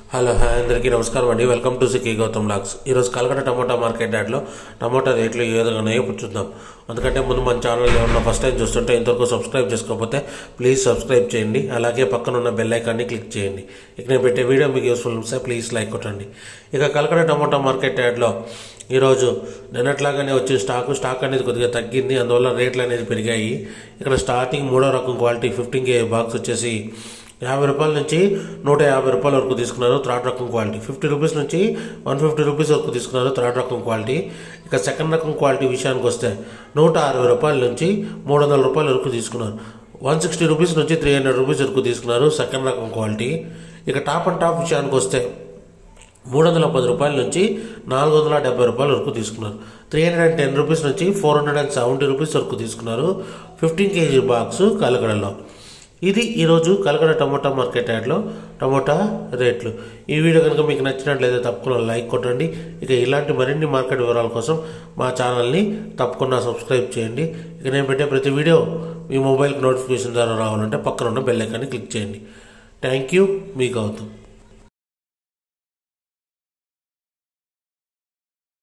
hello hi అందరికీ నమస్కారం అండి వెల్కమ్ టు సిటీ గౌతమ్ లాక్స్ ఈరోజు కలకట టమోటా మార్కెట్ యార్డ్లో టమోటా రేట్లు ఏ విధంగా ఉన్నాయో ఇప్పుడు చూద్దాం అందుకంటే ముందు మన ఛానల్ ఏమన్నా ఫస్ట్ టైం చూస్తుంటే ఇంతవరకు సబ్స్క్రైబ్ చేసుకోకపోతే ప్లీజ్ సబ్స్క్రైబ్ చేయండి అలాగే పక్కన ఉన్న బెల్ ఐకాన్ని క్లిక్ చేయండి ఇక నేను పెట్టే వీడియో మీకు యూస్ఫుల్ ఉంటే ప్లీజ్ లైక్ కొట్టండి ఇక కలకట టమోటా మార్కెట్ యార్డ్లో ఈరోజు నిన్నట్లాగానే వచ్చిన స్టాక్ స్టాక్ అనేది కొద్దిగా తగ్గింది అందువల్ల రేట్లు అనేది పెరిగాయి ఇక్కడ స్టార్టింగ్ మూడో రకం క్వాలిటీ ఫిఫ్టీన్ కే బాక్స్ వచ్చేసి యాభై రూపాయల నుంచి నూట యాభై రూపాయల వరకు తీసుకున్నారు థర్డ్ రకం క్వాలిటీ ఫిఫ్టీ రూపీస్ నుంచి వన్ ఫిఫ్టీ రూపీస్ వరకు తీసుకున్నారు థర్డ్ రకం క్వాలిటీ ఇక సెకండ్ రకం క్వాలిటీ విషయానికి వస్తే నూట అరవై రూపాయల నుంచి మూడు వందల రూపాయల వరకు తీసుకున్నారు వన్ సిక్స్టీ రూపీస్ నుంచి త్రీ హండ్రెడ్ రూపీస్ వరకు తీసుకున్నారు సెకండ్ రకం క్వాలిటీ ఇక టాప్ అండ్ టాప్ విషయానికి వస్తే మూడు వందల పది రూపాయల నుంచి నాలుగు వందల డెబ్బై రూపాయల వరకు తీసుకున్నారు three hundred and ten rupees నుంచి four hundred and seventy rupees వరకు తీసుకున్నారు ఫిఫ్టీన్ కేజీ బాక్స్ కలకడలో ఇది ఈరోజు కలకడ టమోటా మార్కెట్ యాడ్లో టమోటా రేట్లు ఈ వీడియో కనుక మీకు నచ్చినట్లయితే తప్పకుండా లైక్ కొట్టండి ఇక ఇలాంటి మరిన్ని మార్కెట్ వివరాల కోసం మా ఛానల్ని తప్పకుండా సబ్స్క్రైబ్ చేయండి ఇక నేను పెట్టే ప్రతి వీడియో మీ మొబైల్కి నోటిఫికేషన్ ద్వారా రావాలంటే పక్కన ఉన్న బెల్ ఐకాన్ని క్లిక్ చేయండి థ్యాంక్ యూ మీ గౌతమ్